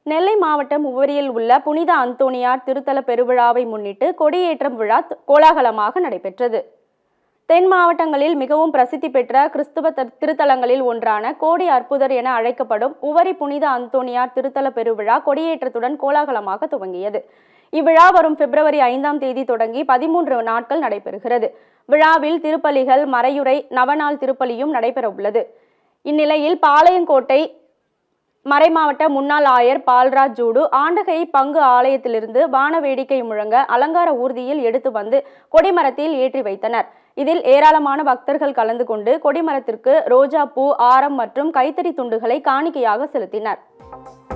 நெல்லை மாவட்டம் உவரியில் உள்ள புனித அந்தோணியார் திருத்தல பெருவிழாவை முன்னிட்டு கொடியேற்றம் விழா த- கோலாகலமாக நடைபெற்றது தென் மாவட்டங்களில் மிகவும் பிரசித்தி பெற்ற கிறிஸ்துவ த- திருத்தலங்களில் ஒன்றான கோடி அற்புதர் என அழைக்கப்படும் உவரி புனித அந்தோணியார் திருத்தல பெருவிழா கொடியேற்றத்துடன் கோலாகலமாக துவங்கியது இவ்விழா வரும் பிப்ரவரி ஐந்தாம் தேதி தொடங்கி பதிமூன்று நாட்கள் நடைபெறுகிறது விழாவில் திருப்பலிகள் மறையுறை நவநாள் திருப்பலியும் நடைபெற உள்ளது இந்நிலையில் பாளையங்கோட்டை மறைமாவட்ட முன்னாள் ஆயர் பால்ராஜ் ஜூடு ஆண்டகை பங்கு ஆலயத்திலிருந்து வான வேடிக்கை முழங்க அலங்கார ஊர்தியில் எடுத்து வந்து கொடிமரத்தில் ஏற்றி வைத்தனர் இதில் ஏராளமான பக்தர்கள் கலந்து கொண்டு கொடிமரத்திற்கு ரோஜா பூ ஆரம் மற்றும் கைத்தறி துண்டுகளை காணிக்கையாக செலுத்தினர்